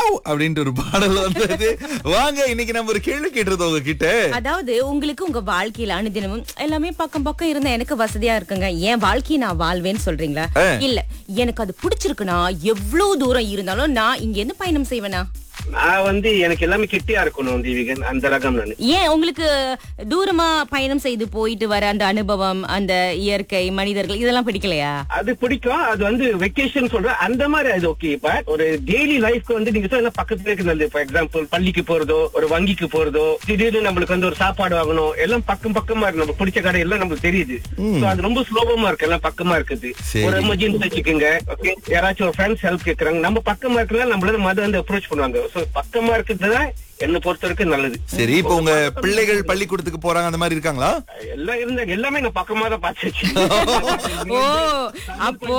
Wow அப்படின்ட்டு ஒரு பாடல் வந்தது வாங்க இன்னைக்கு நம்ம ஒரு கேள்வி கேட்டிருந்தோம் உங்ககிட்ட அதாவது உங்களுக்கு உங்க வாழ்க்கையில அனுதினமும் எல்லாமே பக்கம் பக்கம் இருந்தா எனக்கு வசதியா இருக்குங்க என் வாழ்க்கையை நான் வாழ்வேன்னு சொல்றீங்களா ஆ. இல்ல எனக்கு அது பிடிச்சிருக்குன்னா எவ்வளவு தூரம் இருந்தாலும் நான் இங்க இருந்து பயணம் செய்வேனா நான் வந்து எனக்கு எல்லாமே கெட்டியா இருக்கணும் தீவிகன் அந்த ரகம் நான் ஏன் உங்களுக்கு தூரமா பயணம் செய்து போயிட்டு வர அந்த அனுபவம் அந்த இயற்கை மனிதர்கள் இதெல்லாம் பிடிக்கலையா அது பிடிக்கும் அது வந்து வெக்கேஷன் சொல்றேன் அந்த மாதிரி அது ஓகே பட் ஒரு டெய்லி லைஃப்க்கு வந்து நீங்க சொன்ன பக்கத்துல இருக்கு நல்லது ஃபார் எக்ஸாம்பிள் பள்ளிக்கு போறதோ ஒரு வங்கிக்கு போறதோ திடீர்னு நம்மளுக்கு வந்து ஒரு சாப்பாடு வாங்கணும் எல்லாம் பக்கம் பக்கமா இருக்கு நம்ம பிடிச்ச கடை எல்லாம் நமக்கு தெரியுது So அது ரொம்ப சுலபமா இருக்கு எல்லாம் பக்கமா இருக்குது சரி. ஒரு எமர்ஜென்சி வச்சுக்கோங்க ஓகே யாராச்சும் ஒரு ஃப்ரெண்ட்ஸ் ஹெல்ப் கேக்குறாங்க நம்ம பக்கமா இருக்கிறதா நம்மள மத வந்து அப்ரோச் பண்ணுவாங்க சோ பக்கமா இருக்கிறது தான் என்ன பொறுத்த வரைக்கும் நல்லது சரி இப்போ உங்க பிள்ளைகள் பள்ளிக்கூடத்துக்கு போறாங்க அந்த மாதிரி இருக்காங்களா எல்லாம் இருந்த எல்லாமே நான் பக்கமா தான் பார்த்துச்சு ஓ அப்போ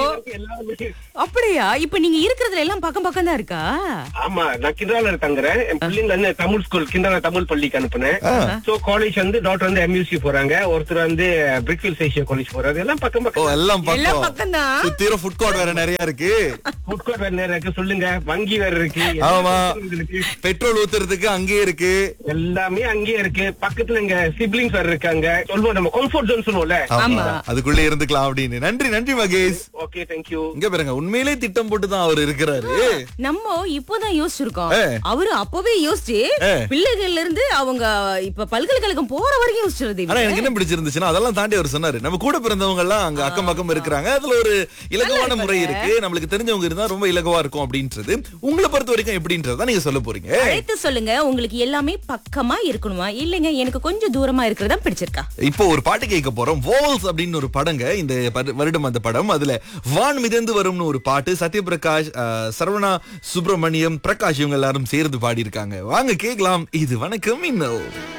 அப்படியா இப்ப நீங்க இருக்கிறதுல எல்லாம் பக்கம் பக்கம் தான் இருக்கா ஆமா நான் கிண்டால தங்குறேன் என் பிள்ளைங்க வந்து தமிழ் ஸ்கூல் கிண்டால தமிழ் பள்ளிக்கு அனுப்புனேன் சோ காலேஜ் வந்து டாக்டர் வந்து எம்யூசி போறாங்க ஒருத்தர் வந்து பிரிக்ஃபீல்ட் ஏசியா காலேஜ் போறாரு எல்லாம் பக்கம் ஓ பக்கம் எல்லாம் எல்லாம் பக்கம் பக்கம் தான் சுத்திர ஃபுட் கோர்ட் வேற நிறைய இருக்கு ஃபுட் கோர்ட் வேற நேரம் இருக்கு சொல்லுங்க வங்கி வேற இருக்கு ஆமா எல்லாமே இருக்கு. பெட்ரோல் ஊத்துறதுக்கு அங்கேயே இருக்கு எல்லாமே அங்கேயே இருக்கு பக்கத்துல இங்க சிப்லிங்ஸ் வேற இருக்காங்க சொல்லுவோம் நம்ம கம்ஃபர்ட் ஜோன் சொல்லுவோம்ல ஆமா அதுக்குள்ள இருந்துக்கலாம் அப்படின்னு நன்றி நன்றி மகேஷ் ஓகே தேங்க்யூ இங்க பாருங்க உண்மையிலே திட்டம் போட்டு தான் அவர் இருக்கிறாரு நம்ம இப்போதான் யோசிச்சிருக்கோம் ஏ. அவரு அப்பவே யோசிச்சு ஏ. பிள்ளைகள்ல இருந்து அவங்க இப்ப பல்கலைக்கழகம் போற வரைக்கும் யோசிச்சிருது ஆனா எனக்கு என்ன பிடிச்சிருந்துச்சுன்னா அதெல்லாம் தாண்டி அவர் சொன்னாரு நம்ம கூட பிறந்தவங்க எல்லாம் அங்க அக்கம் பக்கம் இருக்கிறாங்க அதுல ஒரு இலகுவான முறை இருக்கு நம்மளுக்கு தெரிஞ்சவங்க இருந்தா ரொம்ப இலகுவா இருக்கும் அப்படின்றது உங்களை பொறுத்த வரைக்கும் எப்படின்றத நீங்க சொல்ல போறீங்க அழைத்து சொல்லுங்க உங்களுக்கு எல்லாமே பக்கமா இருக்கணுமா இல்லைங்க எனக்கு கொஞ்சம் தூரமா இருக்கிறதா பிடிச்சிருக்கா இப்போ ஒரு பாட்டு கேட்க போறோம் வால்ஸ் அப்படின்னு ஒரு படங்க இந்த பரு- வருடம் அந்த படம் அதுல வான் மிதந்து வரும்னு ஒரு பாட்டு சத்யபிரகாஷ் அஹ், சரவணா சுப்பிரமணியம் பிரகாஷ் இவங்க எல்லாரும் சேர்ந்து பாடியிருக்காங்க வாங்க கேட்கலாம் இது வணக்கம் இன்னும்